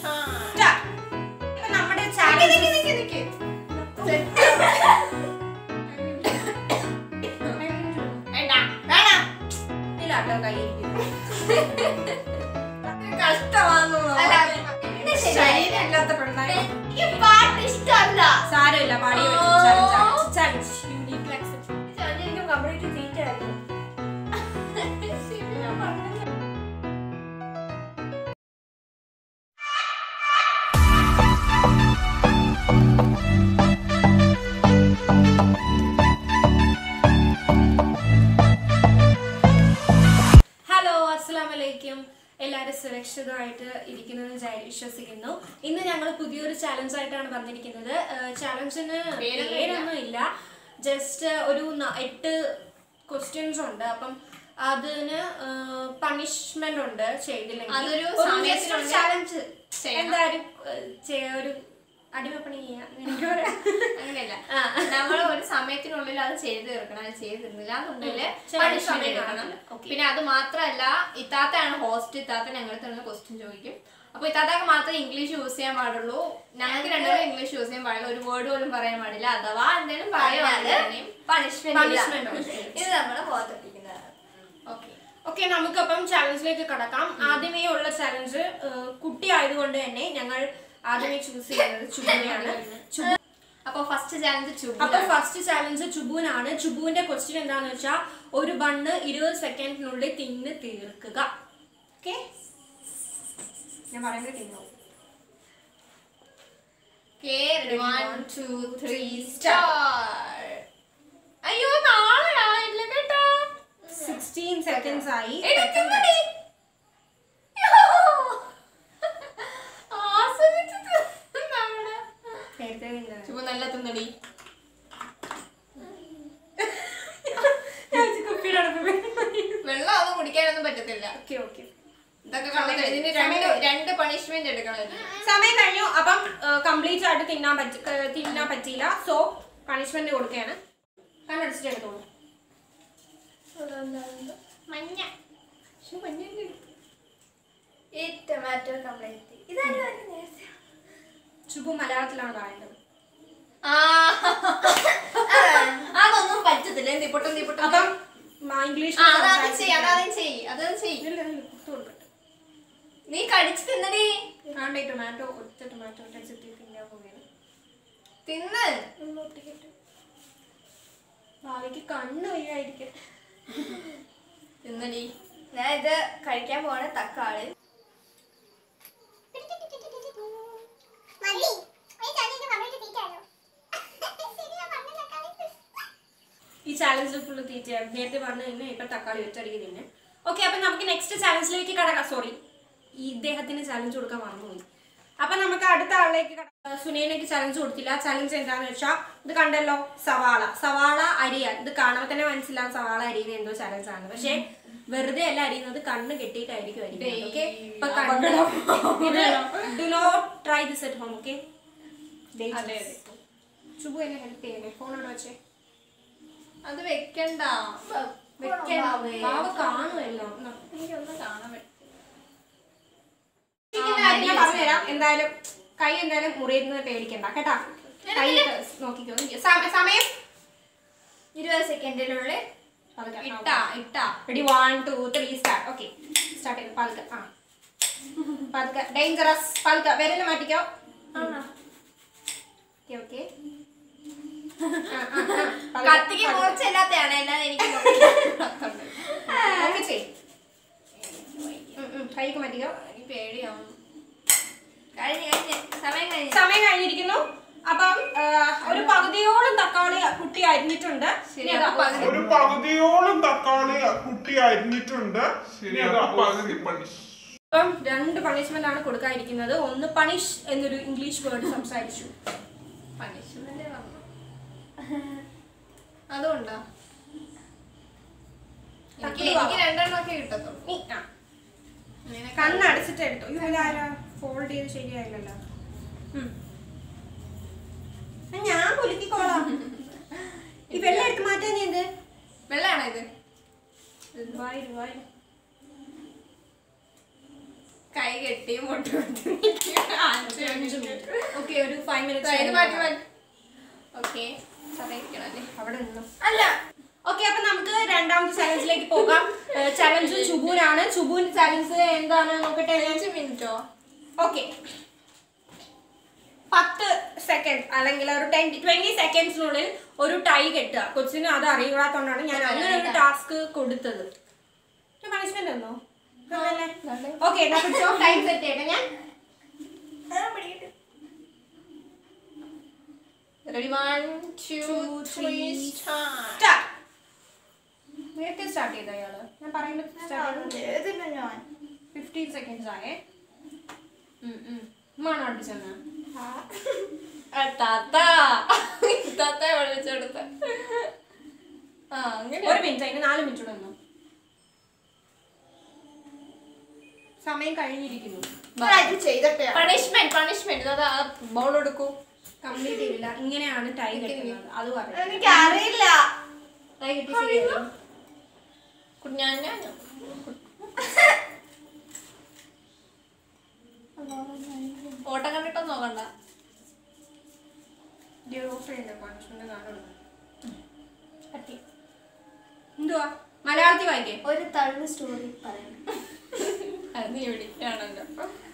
Start. ഇപ്പൊ നമ്മുടെ challenge വേണ്ട വേണം ഇതിലാട്ടോ കയ്യിരിക്കുന്നു കഷ്ടമാണെന്ന് അല്ല, എന്റെ ശരീരം ശരീരമില്ലാത്ത പെണ്ണായി എനിക്ക് പാട്ട് ഇഷ്ടമല്ല സാരമില്ല പാടിയ challenge challenge you need to accept എനിക്ക് കംപ്ലീറ്റ് തീറ്റായിരുന്നു ശരി ഞാൻ പറഞ്ഞു ഹലോ അസ്സലാം വലൈക്കും എല്ലാവരും സുരക്ഷിതമായിട്ട് ഇരിക്കുന്നെന്ന് വിചാരി- വിശ്വസിക്കുന്നു ഇന്ന് ഞങ്ങൾ പുതിയൊരു ചാലഞ്ച് ആയിട്ടാണ് വന്നിരിക്കുന്നത് ചാലഞ്ചിന് പേരൊന്നും പേരൊന്നും ഇല്ല ജസ്റ്റ് ഒരു ന- എട്ട് ക്വസ്റ്റ്യൻസ് ഉണ്ട് അപ്പം അതിന് പണിഷ്മെന്റ് ഉണ്ട് ചെയ്തില്ലെങ്കിൽ അതൊരു സമയത്തിനുള്ളിൽ ചാലഞ്ച് ചെയ്യണം. എന്തായാലും ഏഹ്, ചെയ്യ- ഒരു അടിമപ്പണി ചെയ്യാം എനിക്ക് പറയാം. അങ്ങനെയല്ല ആ. നമ്മൾ ഒരു സമയത്തിനുള്ളിൽ അത് ചെയ്ത് തീർക്കണം അത് ചെയ്തിരുന്നില്ല എന്നുണ്ടെങ്കിൽ ചില പണിഷ്മെന്റ് സമയം എടുക്കണം കാണില്ല. Okay. പിന്നെ അത് മാത്രമല്ല ഇത്താത്തയാണ് ഹോസ്റ്റ് ഇത്താത്ത ഞങ്ങളുടെ തന്നെ ക്വസ്റ്റ്യൻ ചോദിക്കും അപ്പൊ ഇത്താത്തക്ക് മാത്രമേ ഇംഗ്ലീഷ് യൂസ് ചെയ്യാൻ പാടുള്ളൂ ഞങ്ങൾക്ക് രണ്ടുപേരും ഇംഗ്ലീഷ് യൂസ് ചെയ്യാൻ പാടില്ല ഒരു വേർഡ് പോലും പറയാൻ പാടില്ല അഥവാ എന്തെങ്കിലും പറയുവാണെങ്കിൽ Punishment ഉണ്ട്. ഇത് നമ്മളെ പോകത്തിരിക്കുന്നതാണ് ഓക്കെ ഓക്കെ നമുക്കപ്പം ചാലഞ്ചിലേക്ക് കടക്കാം ആദ്യമേ ഉള്ള ചാലഞ്ച് കുട്ടി ആയതുകൊണ്ട് തന്നെ ഞങ്ങൾ ആദ്യമേ ചൂസ് ചെയ്യുന്നത് ചുബുവിനെയാണ് ചുബു- അപ്പൊ ഫസ്റ്റ് ചാലഞ്ച് ചുബു അപ്പൊ ഫസ്റ്റ് ചാലഞ്ച് ചുബുവിനാണ് ചുബുവിന്റെ ക്വസ്റ്റ്യൻ എന്താന്ന് വെച്ചാൽ ഒരു ബണ്ണ് ഇരുപത് സെക്കൻഡിനുള്ളിൽ തിന്ന് തീർക്കുക ഓക്കെ ഞാൻ പറയുമ്പോൾ തിന്നു വൺ ടു ത്രീ സ്റ്റാർ അയ്യോ നാളെ ആയില്ല കേട്ടോ സിക്സ്റ്റീൻ സെക്കൻഡ്സ് ആയി എടുക്കുന്നടി ആസ്വദിച്ച് തിന്നവിടെ. നേരത്തെ തിന്നത്. ചുമ്മാ നല്ല തിന്നടി ഞാൻ ഇത് കുപ്പിയുടെ അടുത്ത് പോയി. വെള്ളം ഒന്നും കുടിക്കാനൊന്നും പറ്റത്തില്ല ഓക്കെ ഓക്കെ ഇതൊക്കെ കണ്ടിട്ട് ഇതിന് രണ്ട് രണ്ട് പണിഷ്മെന്റ് എടുക്കണം ഇതിന്. സമയം കഴിഞ്ഞു അപ്പം കംപ്ലീറ്റ് ആയിട്ട് തിന്നാൻ പറ്റി ഏർ, തിന്നാൻ പറ്റിയില്ല സോ പണിഷ്മെന്റ് കൊടുക്കുകയാണ് കണ്ണടിച്ചിട്ട് എടുത്തോളൂ മഞ്ഞ പക്ഷെ മഞ്ഞ എന്ത്? ഈ ടൊമാറ്റോ കംപ്ലീറ്റ് ഇതാണ് നേരത്തെ ചുബു മലയാളത്തിലാണ് പറയുന്നത് ആ അതൊന്നും പറ്റത്തില്ല എന്ത് പൊട്ടും തീ പൊട്ടും അപ്പം മ- ഇംഗ്ലീഷ് ആ അതാണ് ചെയ്യ് അതാണ് ചെയ്യ് അതാണ് ചെയ്യ് ഇല്ല, ഇല്ല, കുത്തു കൊടുക്കട്ടെ നീ കടിച്ചു തിന്നടി ആണ്ടെ ടൊമാറ്റോ ഒറ്റ ടൊമാറ്റോ വെച്ചിട്ട് തിന്നാൻ പോവുകയാണ് തിന്ന് ഭാവിക്ക് കണ്ണ് വയ്യായിരിക്കും തിന്നടി ഞാൻ ഇത് കഴിക്കാൻ പോണ തക്കാളി ഈ ചാലഞ്ചിൽ ഫുള്ള് തീറ്റയാണ് നേരത്തെ പറഞ്ഞു തന്നെ ഇപ്പൊ തക്കാളി ഒറ്റടിക്ക് തിന്നെ ഓക്കെ അപ്പൊ നമുക്ക് നെക്സ്റ്റ് ചാലഞ്ചിലേക്ക് കടക്കാം സോറി ഈ ഇദ്ദേഹത്തിന് ചാലഞ്ച് കൊടുക്കാൻ മറന്നുപോയി അപ്പൊ നമുക്ക് അടുത്ത ആളിലേക്ക് കടക്കാം സുനേനയ്ക്ക് ചാലഞ്ച് കൊടുത്തില്ല ചാലഞ്ച് എന്താന്ന് വെച്ചാൽ ഇത് കണ്ടല്ലോ സവാള സവാള അരിയാൻ ഇത് കാണുമ്പോൾ തന്നെ മനസ്സിലാവും സവാള അരിയുന്നത് എന്തോ ചാലഞ്ച് ആണ് പക്ഷെ വെറുതെ അല്ല അരിയുന്നത് കണ്ണ് കെട്ടിയിട്ടായിരിക്കും അരിയുന്നത് ഓക്കെ ഇപ്പൊ കണ്ണ് do not try this at home okay അതെ അതെ ചുബു എന്നെ ഹെൽപ്പ് ചെയ്യണേ ഫോൺ ഇവിടെ വെച്ചേ അത് വെക്കണ്ട വെക്കണം പാവ കാണുമല്ലോ എന്നാ. എനിക്കൊന്നും കാണാൻ പറ്റും ചിക്കന്റെ കാര്യം ഞാൻ പറഞ്ഞുതരാം എന്തായാലും കൈ എന്തായാലും മുറിയുന്നത് പേടിക്കണ്ട കേട്ടാ കൈ നോക്കിക്കോ സമ- സമയം ഇരുപത് സെക്കൻഡിനുള്ളിൽ ഇട്ടാ ഇട്ടാ ready one two three start okay start ചെയ്തു പതുക്കെ ആ പതുക്കെ ഡേഞ്ചറസ് പതുക്കെ വിരല് മാറ്റിക്കോ ഓക്കെ ഓക്കെ കത്തിക്ക് മുറിച്ചല്ലാത്തയാണ് അല്ലാതെ എനിക്ക് ഓക്കെ ചെയ് ഉം, ഉം, കൈക്ക് മാറ്റിക്കോ എനിക്ക് പേടിയാവും കഴിഞ്ഞ് കഴിഞ്ഞ് സമയം കഴിഞ്ഞ് സമയം കഴിഞ്ഞിരിക്കുന്നു അപ്പം ആ, ഒരു പകുതിയോളം തക്കാളി കുട്ടി അരിഞ്ഞിട്ടുണ്ട് ശരി, ഇനി അത് അപ്പൊ പകുതി- ഒരു പകുതിയോളം തക്കാളി കുട്ടി അരിഞ്ഞിട്ടുണ്ട് ഇനി അത് പകുതി പണിഷ് അപ്പം രണ്ട് പണിഷ്മെന്റ് ആണ് കൊടുക്കാതിരിക്കുന്നത് ഒന്ന് പണിഷ് എന്നൊരു ഇംഗ്ലീഷ് വേർഡ് സംസാരിച്ചു പണിഷ്മെന്റ് പറഞ്ഞു അതുകൊണ്ടാ എനിക്ക് എനിക്ക് രണ്ടെണ്ണമൊക്കെ കിട്ടത്തുള്ളൂ നീ ആ നിനക്ക് കണ്ണടച്ചിട്ട് എടുത്തു അയ്യോ ഇതാരാ ഫോൾഡ് ചെയ്ത് ശരിയായില്ലല്ലോ ഉം. ആ, ഞാൻ കുലുക്കിക്കോളാം ഈ വെള്ളം എടുത്ത് മാറ്റാൻ നീ എന്ത് വെള്ളാണോ ഇത് വായി വായി കൈ കെട്ടി മുട്ട് അഞ്ച് മിനിറ്റ് ഓക്കെ ഒരു ഫൈവ് ഇത് മിനിറ്റ്സ് മാറ്റി മാറ്റി ഓക്കെ അറിയിക്കണല്ലേ അവിടെ നിന്നു അല്ല ഓക്കെ അപ്പൊ നമുക്ക് രണ്ടാമത്തെ ചലഞ്ചിലേക്ക് പോകാം ചലഞ്ച് ചുബൂനാണ് ചുബൂൻ ചലഞ്ച് എന്താണ് നോക്കട്ടെ അഞ്ച് മിനിറ്റോ ഓക്കെ പത്ത് സെക്കൻഡ് അല്ലെങ്കിൽ ഒരു ടെൻ ട്വന്റി സെക്കൻഡ്സിനുള്ളിൽ ഒരു ടൈ കെട്ടുക കൊച്ചിന് അത് അറിയാത്തോണ്ടാണ് ഞാൻ അങ്ങനെ ഒരു ടാസ്ക് കൊടുത്തത് പണിഷ്മെന്റ് ഒന്നോ ഓക്കെ ടൈം സെറ്റ് ചെയ്യട്ടെ ഞാൻ ready one two three start start നേരത്തെ സ്റ്റാർട്ട് ചെയ്ത അയാള് ഞാൻ പറയുന്നത് സ്റ്റാർട്ട് ചെയ്തില്ല ഞാൻ ഫിഫ്റ്റീൻ സെക്കൻഡ്സ് ആയേ ഉമ്മാണോ അടുപ്പിച്ചെന്ന് താത്ത താത്ത വിളിച്ചെടുത്ത ആ അങ്ങനെ ഒരു മിനിറ്റ് അതിന് നാല് മിനിറ്റ് കൂടെ ഒന്നു സമയം കഴിഞ്ഞിരിക്കുന്നു ഇത് ചെയ്തിട്ട് പണിഷ്മെന്റ് പണിഷ്മെന്റ് അതാ ബോൾ എടുക്കൂ കംപ്ലീറ്റ് ചെയ്തില്ല ഇങ്ങനെയാണ് ടൈ കെട്ടുന്നത് അത് പറയാം എനിക്ക് അറിയില്ല ടൈ കെട്ടി ശരിയായോ? ഞാൻ ഞാൻ ഓട്ടം കണ്ടിട്ടോ നോക്കണ്ട Dear of friend, punishment കാണുള്ളൂ. എന്തുവാ മലയാളത്തിൽ വായിക്കേ ഒരു തള്ളു സ്റ്റോറി പറയണം അത് നീ വിളിക്കാണല്ലോ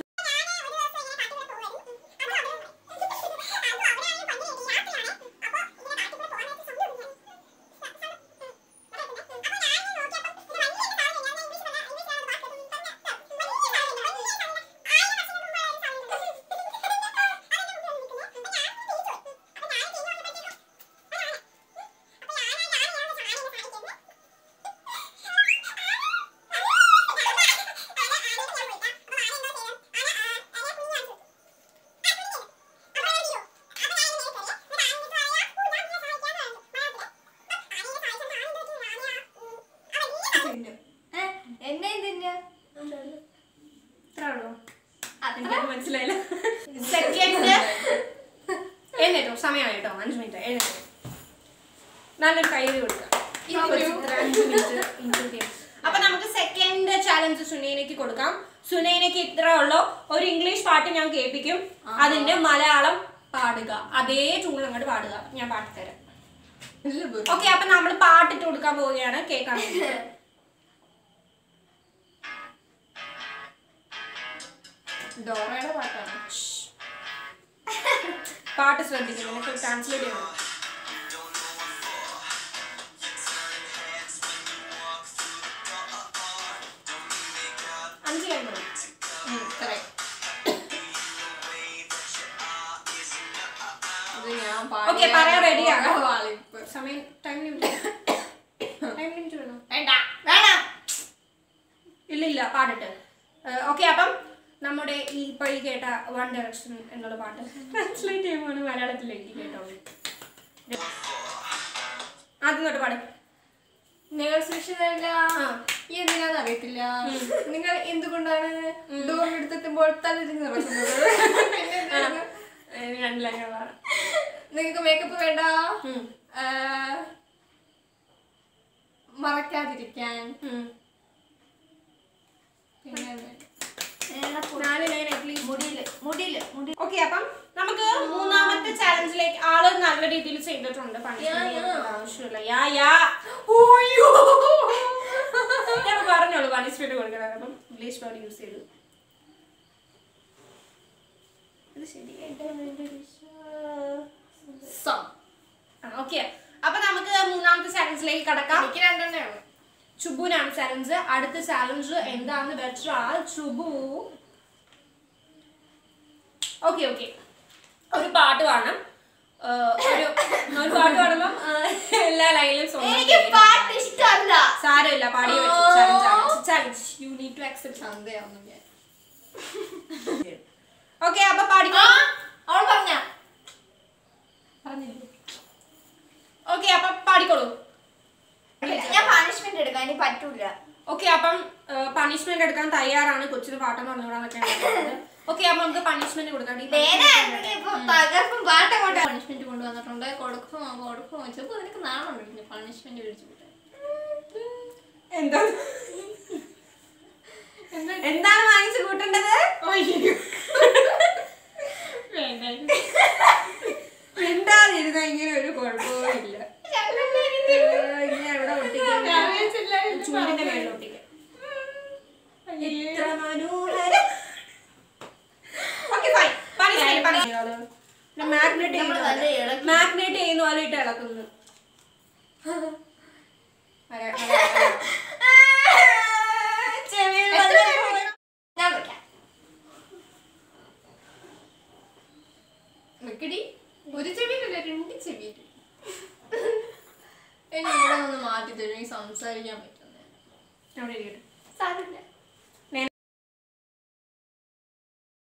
ഏ, എന്നെ എന്തിന്റെ ഇത്ര ഉള്ളൂ എനിക്കത് മനസ്സിലായില്ല സെക്കൻഡ് എഴുന്നേറ്റോ സമയമായി കേട്ടോ അഞ്ച് മിനിറ്റ് എഴുന്നേറ്റോ നല്ലൊരു കയ്യിൽ കൊടുക്കാം ഈ ഒരു ഇത്ര അഞ്ച് മിനിറ്റ് include ചെയ്യാം. അപ്പൊ നമുക്ക് സെക്കൻഡ് ചാലഞ്ച് സുനൈനയ്ക്ക് കൊടുക്കാം സുനൈനയ്ക്ക് ഇത്ര ഉള്ളൂ ഒരു ഇംഗ്ലീഷ് പാട്ട് ഞാൻ കേൾപ്പിക്കും അതിന്റെ മലയാളം പാടുക അതേ ട്യൂൺ അങ്ങോട്ട് പാടുക ഞാൻ പാട്ടിത്തരാം ഓക്കെ അപ്പൊ നമ്മൾ പാട്ടിട്ട് കൊടുക്കാൻ പോവുകയാണ് കേൾക്കാൻ വേണ്ടി ഡോറയുടെ പാട്ടാണ് പാട്ട് ശ്രദ്ധിക്കണം എനിക്ക് ട്രാൻസ്ലേറ്റ് ചെയ്യണം അഞ്ച് ലൈൻ മതി ഇത് ഞാൻ Okay, പറയാൻ ready ആണ്. വാളിപ്പ് സമയം ടൈം ലിമിറ്റ് ടൈം ലിമിറ്റ് വേണോ വേണ്ട വേണം ഇല്ല ഇല്ല പാടിട്ട് ഓക്കെ അപ്പം നമ്മുടെ ഈ പഴി കേട്ട വൺ ഡയറക്ഷൻ എന്നുള്ള പാട്ട് ട്രാൻസ്ലേറ്റ് ചെയ്യുമ്പോൾ മലയാളത്തിലേക്ക് കേട്ടോളൂ ആദ്യം തൊട്ട് പാട് നിങ്ങൾ സുരക്ഷിതരല്ല ആ. ഈ എന്തിനാന്ന് അറിയത്തില്ല നിങ്ങൾ എന്തുകൊണ്ടാണ് ഡോർ എടുത്തെത്തുമ്പോൾ തലതിരിഞ്ഞ് നടക്കുന്നത് പിന്നെ എന്തിനാണ്? ഏ, രണ്ട് ലൈൻ പാടാം നിങ്ങൾക്ക് മേക്കപ്പ് വേണ്ട ഉം. ആ, മറക്കാതിരിക്കാൻ ഉം. പിന്നെ ഏതാ പൊ- നാല് ലൈൻ അറ്റ്ലീസ്റ്റ് മുടിയില് മുടിയില് മുടി ഓക്കെ അപ്പം നമുക്ക് മൂന്നാമത്തെ ചാലഞ്ചിലേക്ക് ആള് നല്ല രീതിയിൽ ചെയ്തിട്ടുണ്ട് punishment കൊടുക്കേണ്ട ആവശ്യമില്ല യാ യാ ഞാൻ പറഞ്ഞോളൂ പണിഷ്മെന്റ് കൊടുക്കണം അപ്പം ഇംഗ്ലീഷ് വേർഡ് യൂസ് ചെയ്തു ഇത് സം. ഓക്കെ അപ്പൊ നമുക്ക് മൂന്നാമത്തെ ചാലഞ്ചിലേക്ക് കടക്കാം എനിക്ക് രണ്ടെണ്ണേ ഉള്ളൂ ചുബുനാണ് ചാലഞ്ച് അടുത്ത ചാലഞ്ച് എന്താന്ന് വെച്ചാൽ ചുബു ഓക്കെ ഓക്കെ ഒരു പാട്ട് പാടണം ആ, ഒരു ഒരു പാട്ട് പാടുമ്പം ആ, എല്ലാ ലൈനിലും സ്വന്തം എനിക്ക് പേര് പാട്ട് ഇഷ്ടമല്ല സാരമില്ല പാടിയേ പറ്റൂ challenge challenge you need to accept സന്ധ്യയാവുന്നു ഞാൻ ഓക്കെ അപ്പൊ പാടിക്കോ അവൾ പറഞ്ഞ ഓക്കെ അപ്പൊ പാടിക്കോളൂ ഞാൻ പണിഷ്മെന്റ് എടുക്കാൻ ഇനി പറ്റൂല ഓക്കെ അപ്പം പണിഷ്മെന്റ് എടുക്കാൻ തയ്യാറാണ് കൊച്ചിന് പാട്ടെന്ന് പറഞ്ഞുകൂടാന്നൊക്കെയാണ് ഓക്കെ അപ്പൊ നമുക്ക് പണിഷ്മെന്റ് കൊടുക്കാം ഈ നേരെ punishment ഇപ്പൊ തകർപ്പും പാട്ടങ്ങോട്ട് പണിഷ്മെന്റ് കൊണ്ടുവന്നിട്ടുണ്ട് കൊടുക്കും കൊടുക്കും വെച്ചപ്പോ നിനക്ക് നാണുണ്ട് പണിഷ്മെന്റ് മേടിച്ചു എന്താ എന്താണ് വാങ്ങിച്ചു കൂട്ടേണ്ടത് ചൂടിന്റെ മേളിലോട്ടേക്ക് ഇത്ര മനോഹരം ഓക്കെ ഫൈൻ മാഗ്നറ്റ് നമ്മള് നല്ല ഇളക്കി. മാഗ്നറ്റ് ചെയ്യുന്ന പോലെ ഇട്ട് ഇളക്കുന്നു അരെ, അരെ, അരെ. ചെവിയിൽ നല്ല ഞാൻ വെക്കാം വെക്കടി ഒരു ചെവിയിലല്ല രണ്ട് ചെവിയിൽ എന്നെ ഇവിടെ നിന്ന് മാറ്റി തരും ഈ സംസാരിക്കാൻ പറ്റുന്നത് അവിടെ ഇരിക്കട്ടെ സാരമില്ല